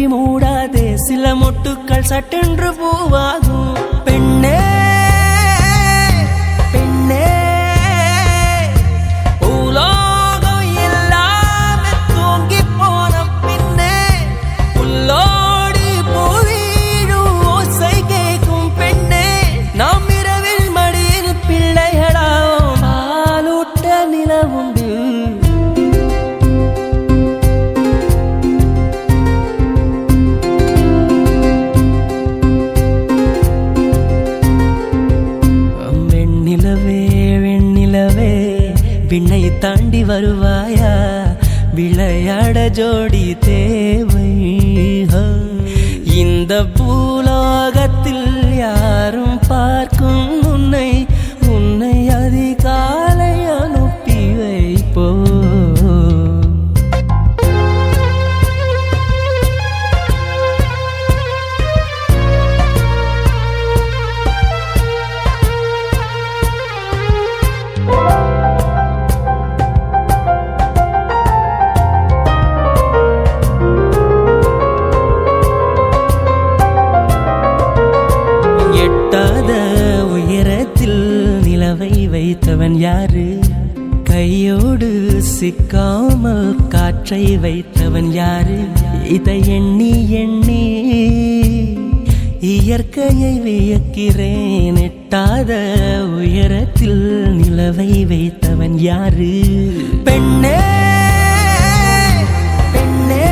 மூடாதே சில மொட்டுக்கள் சட்டென்று பூவாகும் பெண்ணே பெண்ணே உலோகம் எல்லாமே தூங்கி போன பின்னே புல்லோடி பூவீழும் ஓசை கேட்கும் பெண்ணே நாம் இரவில் மடியில் பிள்ளைகளாம் பாலூட்ட நிலவுண்டு வெண்ணிலவே வெண்ணிலவே விண்ணை தாண்டி வருவாயா விளையாட ஜோடி தேவை ஹோ. இந்த பூலோகத்தில் யாரும் பார்க்கும் உன்னை உன்னை அதிகாலை அனுப்பி வைப்போ எட்டாத உயரத்தில் நிலவை வைத்தவன் யாரு கையோடு சிக்காமல் காற்றை வைத்தவன் யாரு இதை எண்ணி எண்ணி இயற்கையை வியக்கிறேன் எட்டாத உயரத்தில் நிலவை வைத்தவன் யாரு பெண்ணே பெண்ணே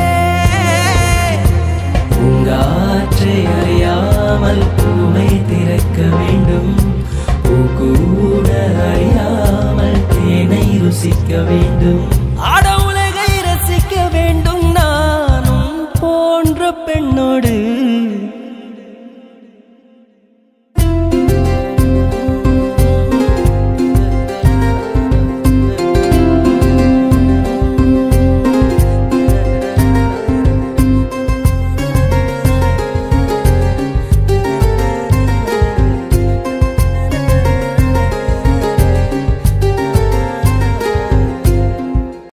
பூங்காற்றை அறியாமல் பூவை திறக்க வேண்டும் பூ கூட அறியாமல் தேனை ருசிக்க வேண்டும் ஆட உலகை ரசிக்க வேண்டும் நானும் போன்ற பெண்ணோடு